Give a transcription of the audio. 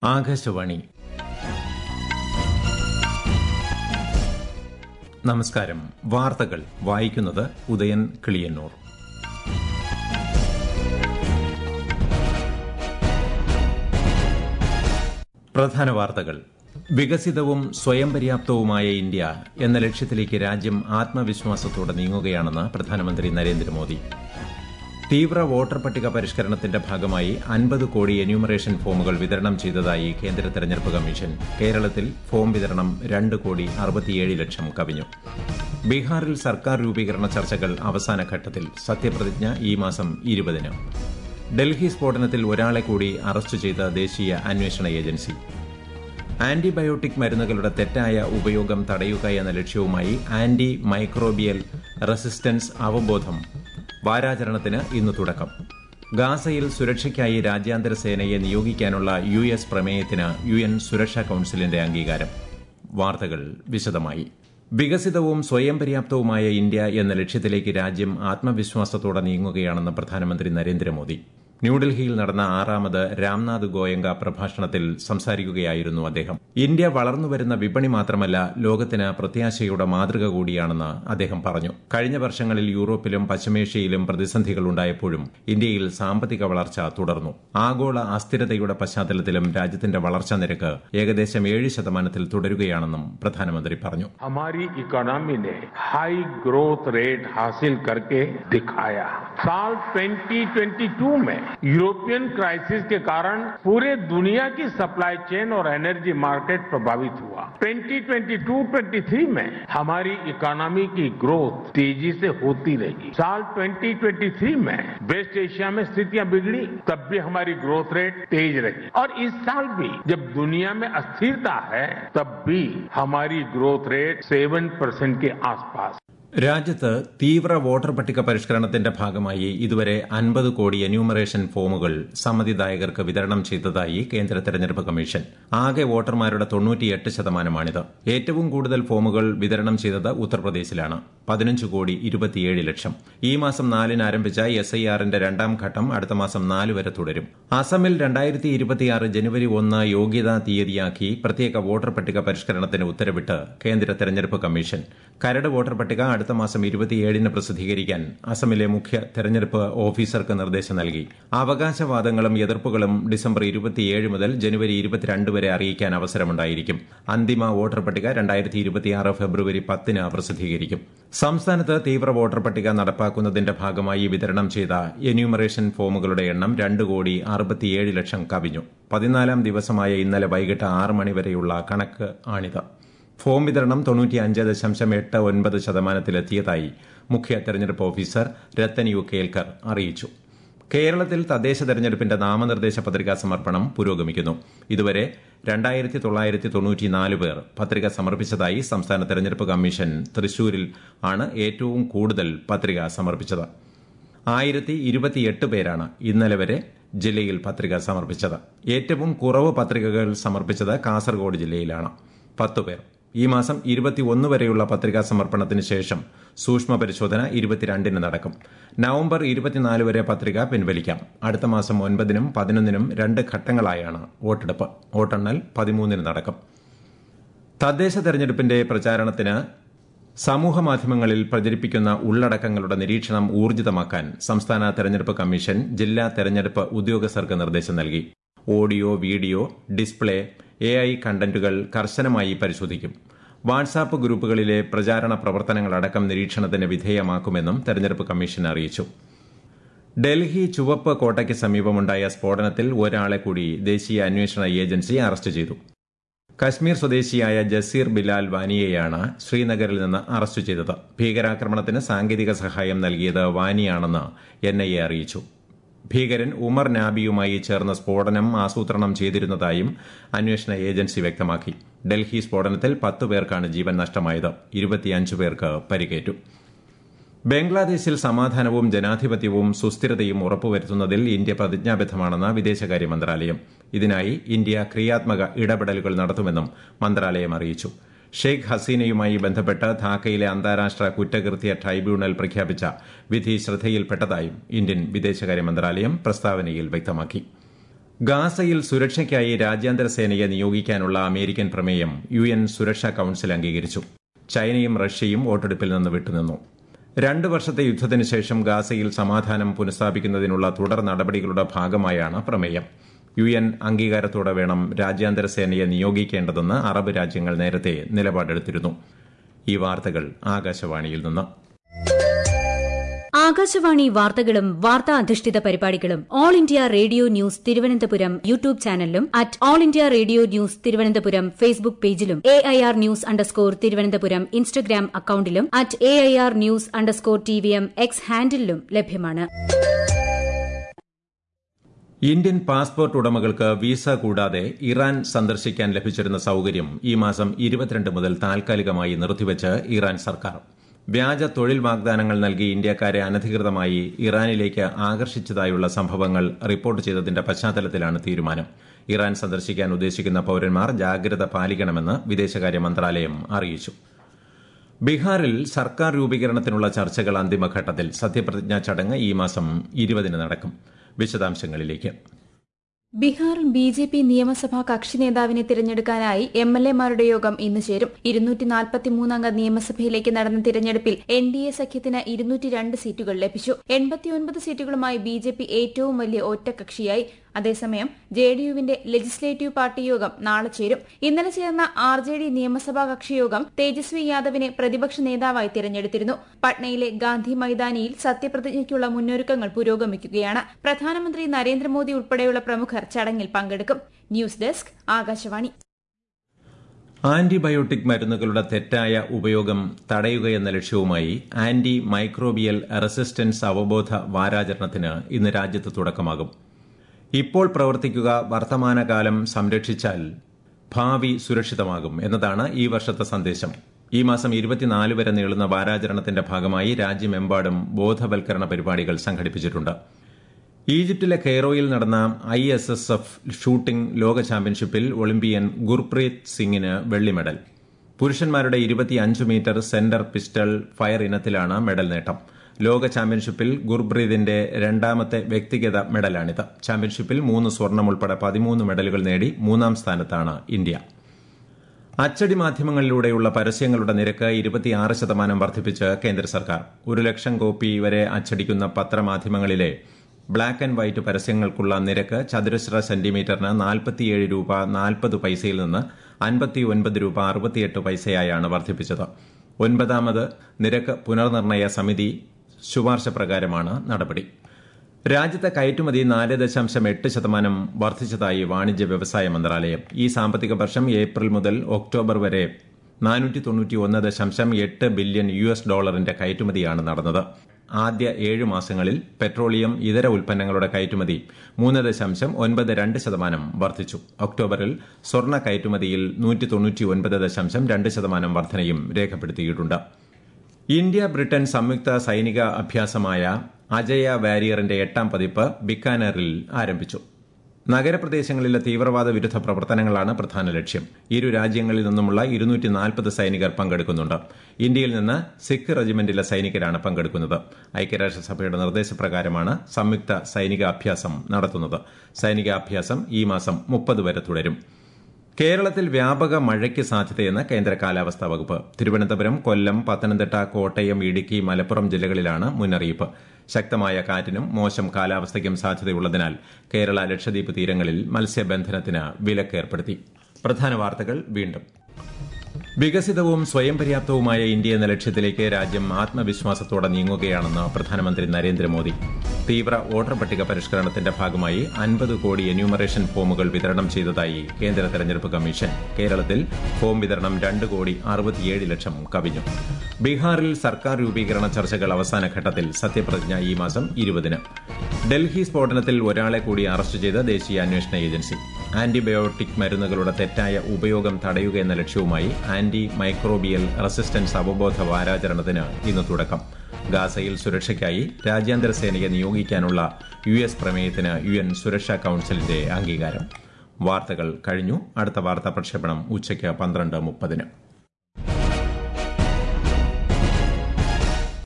ആകാശവാണി നമസ്കാരം വാർത്തകൾ വായിക്കുന്നത് ഉദയൻ കിളിയന്നൂർ പ്രധാന വാർത്തകൾ വികസിതവും സ്വയം പര്യാപ്തവുമായ ഇന്ത്യ എന്ന ലക്ഷ്യത്തിലേക്ക് രാജ്യം ആത്മവിശ്വാസത്തോടെ നീങ്ങുകയാണെന്ന് പ്രധാനമന്ത്രി നരേന്ദ്രമോദി തീവ്ര വോട്ടർ പട്ടിക പരിഷ്കരണത്തിന്റെ ഭാഗമായി അൻപത് കോടി എന്യൂമറേഷൻ ഫോമുകൾ വിതരണം ചെയ്തതായി കേന്ദ്ര തെരഞ്ഞെടുപ്പ് കമ്മീഷൻ കേരളത്തിൽ ഫോം വിതരണം രണ്ട് കോടി അറുപത്തിയേഴ് ലക്ഷം കവിഞ്ഞു ബീഹാറിൽ സർക്കാർ രൂപീകരണ ചർച്ചകൾ അവസാന ഘട്ടത്തിൽ സത്യപ്രതിജ്ഞ ഈ മാസം ഇരുപതിന് ഡൽഹി സ്ഫോടനത്തിൽ ഒരാളെ കൂടി അറസ്റ്റ് ചെയ്ത ദേശീയ അന്വേഷണ ഏജൻസി ആന്റിബയോട്ടിക് മരുന്നുകളുടെ തെറ്റായ ഉപയോഗം തടയുക എന്ന ലക്ഷ്യവുമായി ആന്റി മൈക്രോബിയൽ റെസിസ്റ്റൻസ് അവബോധം വാരാചരണത്തിന് ഇന്ന് തുടക്കം ഗാസയിൽ സുരക്ഷയ്ക്കായി രാജ്യാന്തര സേനയെ നിയോഗിക്കാനുള്ള യു എസ് പ്രമേയത്തിന് യു എൻ സുരക്ഷാ കൌൺസിലിന്റെ അംഗീകാരം വാർത്തകൾ വിശദമായി വികസിതവും സ്വയം പര്യാപ്തവുമായ ഇന്ത്യ എന്ന ലക്ഷ്യത്തിലേക്ക് രാജ്യം ആത്മവിശ്വാസത്തോടെ നീങ്ങുകയാണെന്ന് പ്രധാനമന്ത്രി നരേന്ദ്രമോദി ന്യൂഡൽഹിയിൽ നടന്ന ആറാമത് രാംനാഥ് ഗോയങ്ക പ്രഭാഷണത്തിൽ സംസാരിക്കുകയായിരുന്നു അദ്ദേഹം ഇന്ത്യ വളർന്നുവരുന്ന വിപണി മാത്രമല്ല ലോകത്തിന് പ്രത്യാശയുടെ മാതൃക കൂടിയാണെന്ന് അദ്ദേഹം പറഞ്ഞു കഴിഞ്ഞ വർഷങ്ങളിൽ യൂറോപ്പിലും പശ്ചിമേഷ്യയിലും പ്രതിസന്ധികൾ ഉണ്ടായപ്പോഴും ഇന്ത്യയിൽ സാമ്പത്തിക വളർച്ച തുടർന്നു ആഗോള അസ്ഥിരതയുടെ പശ്ചാത്തലത്തിലും രാജ്യത്തിന്റെ വളർച്ചാ നിരക്ക് ഏകദേശം ഏഴ് ശതമാനത്തിൽ തുടരുകയാണെന്നും പ്രധാനമന്ത്രി പറഞ്ഞു हमारी इकोनॉमी ने हाई ग्रोथ रेट हासिल करके दिखाया साल 2022 में यूरोपियन क्राइसिस के कारण पूरे दुनिया की सप्लाई चेन और एनर्जी मार्केट प्रभावित हुआ 2022-23 में हमारी इकोनॉमी की ग्रोथ तेजी से होती रही साल 2023 में वेस्ट एशिया में स्थितियां बिगड़ी तब भी हमारी ग्रोथ रेट तेज रही और इस साल भी जब दुनिया में अस्थिरता है तब भी हमारी ग्रोथ रेट सेवन परसेंट के आसपास രാജ്യത്ത് തീവ്ര വോട്ടർ പട്ടിക പരിഷ്കരണത്തിന്റെ ഭാഗമായി ഇതുവരെ അൻപത് കോടി എന്യൂമറേഷൻ ഫോമുകൾ സമ്മതിദായകർക്ക് വിതരണം ചെയ്തതായി കേന്ദ്ര തെരഞ്ഞെടുപ്പ് കമ്മീഷൻ ആകെ വോട്ടർമാരുടെ തൊണ്ണൂറ്റിയെട്ട് ശതമാനമാണിത് ഏറ്റവും കൂടുതൽ ഫോമുകൾ വിതരണം ചെയ്തത് ഉത്തർപ്രദേശിലാണ് പതിനഞ്ച് കോടി ഇരുപത്തിയേഴ് ലക്ഷം ഈ മാസം നാലിന് ആരംഭിച്ച എസ് ഐ ആറിന്റെ രണ്ടാം ഘട്ടം അടുത്ത മാസം നാല് വരെ തുടരും അസമിൽ രണ്ടായിരത്തി ഇരുപത്തിയാറ് ജനുവരി ഒന്ന് യോഗ്യതാ തീയതിയാക്കി പ്രത്യേക വോട്ടർ പട്ടിക പരിഷ്കരണത്തിന് ഉത്തരവിട്ട് കേന്ദ്ര തെരഞ്ഞെടുപ്പ് കമ്മീഷൻ കരട് വോട്ടർ പട്ടിക അടുത്ത മാസം ഇരുപത്തിയേഴിന് പ്രസിദ്ധീകരിക്കാൻ അസമിലെ മുഖ്യ തെരഞ്ഞെടുപ്പ് ഓഫീസർക്ക് നിർദ്ദേശം നൽകി അവകാശവാദങ്ങളും എതിർപ്പുകളും ഡിസംബർ ഇരുപത്തിയേഴ് മുതൽ ജനുവരി ഇരുപത്തിരണ്ട് വരെ അറിയിക്കാൻ അവസരമുണ്ടായിരിക്കും അന്തിമ വോട്ടർ പട്ടിക രണ്ടായിരത്തി ഇരുപത്തിയാറ് ഫെബ്രുവരി പത്തിന് പ്രസിദ്ധീകരിക്കും സംസ്ഥാനത്ത് തീവ്ര വോട്ടർ പട്ടിക നടപ്പാക്കുന്നതിന്റെ ഭാഗമായി വിതരണം ചെയ്ത എന്യൂമറേഷൻ ഫോമുകളുടെ എണ്ണം രണ്ട് കോടി അറുപത്തിയേഴ് ലക്ഷം കവിഞ്ഞു പതിനാലാം ദിവസമായ ഇന്നലെ വൈകിട്ട് ആറ് മണിവരെയുള്ള കണക്ക് ആണിത് ഫോം വിതരണം തൊണ്ണൂറ്റിയഞ്ച് ദശാംശം എട്ട് ഒൻപത് ശതമാനത്തിലെത്തിയതായി മുഖ്യ തെരഞ്ഞെടുപ്പ് ഓഫീസർ രത്തൻ യു കേൽക്കർ അറിയിച്ചു കേരളത്തിൽ തദ്ദേശ തെരഞ്ഞെടുപ്പിന്റെ നാമനിർദ്ദേശ പത്രികാ സമർപ്പണം പുരോഗമിക്കുന്നു ഇതുവരെ രണ്ടായിരത്തി തൊള്ളായിരത്തി തൊണ്ണൂറ്റിനാല് പേർ പത്രിക സമർപ്പിച്ചതായി സംസ്ഥാന തെരഞ്ഞെടുപ്പ് കമ്മീഷൻ തൃശൂരിൽ ആണ് ഏറ്റവും കൂടുതൽ പത്രിക സമർപ്പിച്ചത് ആയിരത്തി ഇരുപത്തിയെട്ട് പേരാണ് ഇന്നലെ വരെ ജില്ലയിൽ പത്രിക സമർപ്പിച്ചത് ഏറ്റവും കുറവ് പത്രികകൾ സമർപ്പിച്ചത് കാസർഗോഡ് ജില്ലയിലാണ് പത്ത് പേർ ഈ മാസം ഇരുപത്തിയൊന്ന് വരെയുള്ള പത്രികാ സമർപ്പണത്തിന് ശേഷം സൂക്ഷ്മ പരിശോധന ഇരുപത്തിരണ്ടിന് നടക്കും നവംബർ ഇരുപത്തിനാല് വരെ പത്രിക പിൻവലിക്കാം അടുത്ത മാസം ഒൻപതിനും പതിനൊന്നിനും രണ്ട് ഘട്ടങ്ങളായാണ് വോട്ടെടുപ്പ് വോട്ടെണ്ണൽ പതിമൂന്നിന് നടക്കും തദ്ദേശ തെരഞ്ഞെടുപ്പിന്റെ പ്രചാരണത്തിന് സമൂഹമാധ്യമങ്ങളിൽ പ്രചരിപ്പിക്കുന്ന ഉള്ളടക്കങ്ങളുടെ നിരീക്ഷണം ഊർജിതമാക്കാൻ സംസ്ഥാന തെരഞ്ഞെടുപ്പ് കമ്മീഷൻ ജില്ലാ തെരഞ്ഞെടുപ്പ് ഉദ്യോഗസ്ഥർക്ക് നിർദ്ദേശം നൽകി audio video display A I കണ്ടന്റുകൾ കർശനമായി പരിശോധിക്കും വാട്സാപ്പ് ഗ്രൂപ്പുകളിലെ പ്രചാരണ പ്രവർത്തനങ്ങളടക്കം നിരീക്ഷണത്തിന് വിധേയമാക്കുമെന്നും തെരഞ്ഞെടുപ്പ് കമ്മീഷൻ അറിയിച്ചു ഡൽഹി ചുവപ്പ് കോട്ടയ്ക്ക് സമീപമുണ്ടായ സ്ഫോടനത്തിൽ ഒരാളെ കൂടി ദേശീയ അന്വേഷണ ഏജൻസി അറസ്റ്റ് ചെയ്തു കശ്മീർ സ്വദേശിയായ ജസീർ ബിലാൽ വാനിയെയാണ് ശ്രീനഗറിൽ നിന്ന് അറസ്റ്റ് ചെയ്തത് ഭീകരാക്രമണത്തിന് സാങ്കേതിക സഹായം നൽകിയത് വാനിയാണെന്ന് എൻ ഐ എ അറിയിച്ചു ഭീകരൻ ഉമർ നാബിയുമായി ചേർന്ന് സ്ഫോടനം ആസൂത്രണം ചെയ്തിരുന്നതായും അന്വേഷണ ഏജൻസി വ്യക്തമാക്കി ഡൽഹി സ്ഫോടനത്തിൽ പത്ത് പേർക്കാണ് ജീവൻ നഷ്ടമായത് ഇരുപത്തിയഞ്ച് പേർക്ക് പരിക്കേറ്റു ബംഗ്ലാദേശിൽ സമാധാനവും ജനാധിപത്യവും സുസ്ഥിരതയും ഉറപ്പുവരുത്തുന്നതിൽ ഇന്ത്യ പ്രതിജ്ഞാബദ്ധമാണെന്ന് വിദേശകാര്യ മന്ത്രാലയം ഇതിനായി ഇന്ത്യ ക്രിയാത്മക ഇടപെടലുകൾ നടത്തുമെന്നും മന്ത്രാലയം അറിയിച്ചു ഷെയ്ഖ് ഹസീനയുമായി ബന്ധപ്പെട്ട് ധാക്കയിലെ അന്താരാഷ്ട്ര കുറ്റകൃത്യ ട്രൈബ്യൂണൽ പ്രഖ്യാപിച്ച വിധി ശ്രദ്ധയിൽപ്പെട്ടതായും ഇന്ത്യൻ വിദേശകാര്യ മന്ത്രാലയം പ്രസ്താവനയിൽ വ്യക്തമാക്കി ഗാസയിൽ സുരക്ഷയ്ക്കായി രാജ്യാന്തര സേനയെ നിയോഗിക്കാനുള്ള അമേരിക്കൻ പ്രമേയം യു എൻ സുരക്ഷാ കൌൺസിൽ അംഗീകരിച്ചു ചൈനയും റഷ്യയും വോട്ടെടുപ്പിൽ നിന്ന് വിട്ടുനിന്നു രണ്ട് വർഷത്തെ യുദ്ധത്തിന് ശേഷം ഗാസയിൽ സമാധാനം പുനഃസ്ഥാപിക്കുന്നതിനുള്ള തുടർ നടപടികളുടെ ഭാഗമായാണ് പ്രമേയം യു എൻ അംഗീകാരത്തോടെ വേണം രാജ്യാന്തര സേനയെ നിയോഗിക്കേണ്ടതെന്ന് അറബ് രാജ്യങ്ങൾ നേരത്തെ നിലപാടെടുത്തിരുന്നു ഈ വാർത്തകൾ ആകാശവാണിയിൽ നിന്ന് ആകാശവാണി വാർത്തകളും വാർത്താ അധിഷ്ഠിത പരിപാടികളും All India Radio News Thiruvananthapuram YouTube ചാനലിലും at All India Radio News Thiruvananthapuram Facebook പേജിലും A I R news underscore Thiruvananthapuram Instagram അക്കൌണ്ടിലും at A I R news underscore T V M X ഹാൻഡിലും ലഭ്യമാണ് ഇന്ത്യൻ പാസ്പോർട്ട് ഉടമകൾക്ക് വിസ കൂടാതെ ഇറാൻ സന്ദർശിക്കാൻ ലഭിച്ചിരുന്ന സൌകര്യം ഈ മാസം ഇരുപത്തിരണ്ട് മുതൽ താൽക്കാലികമായി നിർത്തിവച്ച് ഇറാൻ സർക്കാർ വ്യാജ തൊഴിൽ വാഗ്ദാനങ്ങൾ നൽകി ഇന്ത്യക്കാരെ അനധികൃതമായി ഇറാനിലേക്ക് ആകർഷിച്ചതായുള്ള സംഭവങ്ങൾ റിപ്പോർട്ട് ചെയ്തതിന്റെ പശ്ചാത്തലത്തിലാണ് തീരുമാനം ഇറാൻ സന്ദർശിക്കാൻ ഉദ്ദേശിക്കുന്ന പൌരന്മാർ ജാഗ്രത പാലിക്കണമെന്ന് വിദേശകാര്യ മന്ത്രാലയം അറിയിച്ചു ബീഹാറിൽ സർക്കാർ രൂപീകരണത്തിനുള്ള ചർച്ചകൾ അന്തിമഘട്ടത്തിൽ സത്യപ്രതിജ്ഞാ ചടങ്ങ് ഈ മാസം ഇരുപതിന് നടക്കും വിശദാംശങ്ങളിലേക്ക് ബീഹാറിൽ ബി ജെ പി നിയമസഭാ കക്ഷി നേതാവിനെ തിരഞ്ഞെടുക്കാനായി എം എൽ എമാരുടെ യോഗം ഇന്ന് ചേരും ഇരുന്നൂറ്റി നാൽപ്പത്തിമൂന്നംഗ നിയമസഭയിലേക്ക് നടന്ന തിരഞ്ഞെടുപ്പിൽ എൻ ഡി എ സഖ്യത്തിന് ഇരുന്നൂറ്റി രണ്ട് സീറ്റുകൾ ലഭിച്ചു എൺപത്തിയൊൻപത് സീറ്റുകളുമായി ബി ജെ പി ഏറ്റവും വലിയ ഒറ്റകക്ഷിയായി അതേസമയം ജെ ഡി യുവിന്റെ ലെജിസ്ലേറ്റീവ് പാർട്ടി യോഗം നാളെ ചേരും ഇന്നലെ ചേർന്ന ആർ ജെ ഡി നിയമസഭാ കക്ഷി യോഗം തേജസ്വി യാദവിനെ പ്രതിപക്ഷ നേതാവായി തിരഞ്ഞെടുത്തിരുന്നു പട്നയിലെ ഗാന്ധി മൈതാനിയിൽ സത്യപ്രതിജ്ഞയ്ക്കുള്ള മുന്നൊരുക്കങ്ങൾ പുരോഗമിക്കുകയാണ് പ്രധാനമന്ത്രി നരേന്ദ്രമോദി ഉൾപ്പെടെയുള്ള പ്രമുഖർ ചടങ്ങിൽ പങ്കെടുക്കും ന്യൂസ് ഡെസ്ക് ആകാശവാണി ആന്റിബയോട്ടിക് മരുന്നുകളുടെ തെറ്റായ ഉപയോഗം തടയുകയെന്ന ലക്ഷ്യവുമായി ആന്റി മൈക്രോബിയൽ റെസിസ്റ്റൻസ് അവബോധ വാരാചരണത്തിന് ഇന്ന് രാജ്യത്ത് തുടക്കമാകും ഇപ്പോൾ പ്രവർത്തിക്കുക വർത്തമാനകാലം സംരക്ഷിച്ചാൽ ഭാവി സുരക്ഷിതമാകും എന്നതാണ് ഈ വർഷത്തെ സന്ദേശം ഈ മാസം ഇരുപത്തിനാല് വരെ നീളുന്ന വാരാചരണത്തിന്റെ ഭാഗമായി രാജ്യമെമ്പാടും ബോധവൽക്കരണ പരിപാടികൾ സംഘടിപ്പിച്ചിട്ടുണ്ട് ഈജിപ്തിലെ കെയ്റോയിൽ നടന്ന I S S F shooting ലോക ചാമ്പ്യൻഷിപ്പിൽ ഒളിമ്പിയൻ ഗുർപ്രീത് സിംഗിന് വെള്ളി മെഡൽ പുരുഷന്മാരുടെ ഇരുപത്തിയഞ്ച് മീറ്റർ സെന്റർ പിസ്റ്റൾ ഫയർ ഇനത്തിലാണ് മെഡൽ നേട്ടം ലോക ചാമ്പ്യൻഷിപ്പിൽ ഗുർപ്രീതിന്റെ രണ്ടാമത്തെ വ്യക്തിഗത മെഡലാണിത് ചാമ്പ്യൻഷിപ്പിൽ മൂന്ന് സ്വർണം ഉൾപ്പെടെ പതിമൂന്ന് മെഡലുകൾ നേടി മൂന്നാം സ്ഥാനത്താണ് ഇന്ത്യ അച്ചടി മാധ്യമങ്ങളിലൂടെയുള്ള പരസ്യങ്ങളുടെ നിരക്ക് ഇരുപത്തിയാറ് ശതമാനം വർദ്ധിപ്പിച്ച് കേന്ദ്ര സർക്കാർ ഒരു ലക്ഷം കോപ്പി വരെ അച്ചടിക്കുന്ന പത്രമാധ്യമങ്ങളിലെ ബ്ലാക്ക് ആൻഡ് വൈറ്റ് പരസ്യങ്ങൾക്കുള്ള നിരക്ക് ചതുരശ്ര സെന്റിമീറ്ററിന് നാൽപ്പത്തിയേഴ് രൂപ നാൽപ്പത് പൈസയിൽ നിന്ന് അൻപത്തിയൊൻപത് രൂപ അറുപത്തിയെട്ട് പൈസയായാണ് വർദ്ധിപ്പിച്ചത് ഒൻപതാമത് നിരക്ക് പുനർനിർണയ സമിതി ശുപാർശ പ്രകാരമാണ് നടപടി രാജ്യത്തെ കയറ്റുമതി നാല് ദശാംശം എട്ട് ശതമാനം വർദ്ധിച്ചതായി വാണിജ്യ വ്യവസായ മന്ത്രാലയം ഈ സാമ്പത്തിക വർഷം ഏപ്രിൽ മുതൽ ഒക്ടോബർ വരെ നാനൂറ്റി തൊണ്ണൂറ്റി ഒന്ന് ദശാംശം എട്ട് ബില്യൺ യു എസ് ഡോളറിന്റെ കയറ്റുമതിയാണ് നടന്നത് ആദ്യ ഏഴ് മാസങ്ങളിൽ പെട്രോളിയം ഇതര ഉൽപ്പന്നങ്ങളുടെ കയറ്റുമതി മൂന്ന് ദശാംശം ഒൻപത് രണ്ട് ശതമാനം വർദ്ധിച്ചു ഒക്ടോബറിൽ സ്വർണ്ണ കയറ്റുമതിയിൽ നൂറ്റി തൊണ്ണൂറ്റി ഒൻപത് ദശാംശം രണ്ട് ശതമാനം വർധനയും രേഖപ്പെടുത്തിയിട്ടുണ്ട് ഇന്ത്യ ബ്രിട്ടൻ സംയുക്ത സൈനിക അഭ്യാസമായ അജയ വാരിയറിന്റെ എട്ടാം പതിപ്പ് ബിക്കാനറിൽ ആരംഭിച്ചു നഗരപ്രദേശങ്ങളിലെ തീവ്രവാദ വിരുദ്ധ പ്രവർത്തനങ്ങളാണ് പ്രധാന ലക്ഷ്യം ഇരു രാജ്യങ്ങളിൽ നിന്നുമുള്ള ഇരുന്നൂറ്റി നാൽപ്പത് സൈനികർ പങ്കെടുക്കുന്നുണ്ട് ഇന്ത്യയിൽ നിന്ന് സിഖ് റെജിമെന്റിലെ സൈനികരാണ് പങ്കെടുക്കുന്നത് ഐക്യരാഷ്ട്രസഭയുടെ നിർദ്ദേശപ്രകാരമാണ് സംയുക്ത സൈനിക അഭ്യാസം നടത്തുന്നത് സൈനിക അഭ്യാസം ഈ മാസം മുപ്പത് വരെ തുടരും കേരളത്തിൽ വ്യാപക മഴയ്ക്ക് സാധ്യതയെന്ന് കേന്ദ്ര കാലാവസ്ഥാ വകുപ്പ് തിരുവനന്തപുരം കൊല്ലം പത്തനംതിട്ട കോട്ടയം ഇടുക്കി മലപ്പുറം ജില്ലകളിലാണ് മുന്നറിയിപ്പ് ശക്തമായ കാറ്റിനും മോശം കാലാവസ്ഥയ്ക്കും സാധ്യതയുള്ളതിനാൽ കേരള ലക്ഷദ്വീപ് തീരങ്ങളിൽ മത്സ്യബന്ധനത്തിന് വിലക്കേർപ്പെടുത്തി പ്രധാന വാർത്തകൾ വീണ്ടും വികസിതവും സ്വയം പര്യാപ്തവുമായ ഇന്ത്യ എന്ന ലക്ഷ്യത്തിലേക്ക് രാജ്യം ആത്മവിശ്വാസത്തോടെ നീങ്ങുകയാണെന്ന് പ്രധാനമന്ത്രി നരേന്ദ്രമോദി തീവ്ര വോട്ടർ പട്ടിക പരിഷ്കരണത്തിന്റെ ഭാഗമായി അൻപത് കോടി എന്യൂമറേഷൻ ഫോമുകൾ വിതരണം ചെയ്തതായി കേന്ദ്ര തെരഞ്ഞെടുപ്പ് കമ്മീഷൻ കേരളത്തിൽ ഫോം വിതരണം രണ്ട് കോടി അറുപത്തിയേഴ് ലക്ഷം കവിഞ്ഞു ബീഹാറിൽ സർക്കാർ രൂപീകരണ ചർച്ചകൾ അവസാന ഘട്ടത്തിൽ സത്യപ്രതിജ്ഞ ഈ മാസം ഇരുപതിന് ഡൽഹി സ്ഫോടനത്തിൽ ഒരാളെ കൂടി അറസ്റ്റ് ചെയ്ത ദേശീയ അന്വേഷണ ഏജൻസി ആന്റിബയോട്ടിക് മരുന്നുകളുടെ തെറ്റായ ഉപയോഗം തടയുക എന്ന ലക്ഷ്യവുമായി ആന്റി മൈക്രോബിയൽ റെസിസ്റ്റൻസ് അവബോധ വാരാചരണത്തിന് ഇന്ന് തുടക്കം ഗാസയിൽ സുരക്ഷയ്ക്കായി രാജ്യാന്തര സേനയെ നിയോഗിക്കാനുള്ള യു എസ് പ്രമേയത്തിന് യു എൻ സുരക്ഷാ കൌൺസിലിന്റെ അംഗീകാരം വാർത്തകൾ കഴിഞ്ഞു അടുത്ത വാർത്താ പ്രക്ഷേപണം ഉച്ചയ്ക്ക് പന്ത്രണ്ട് മുപ്പതിന്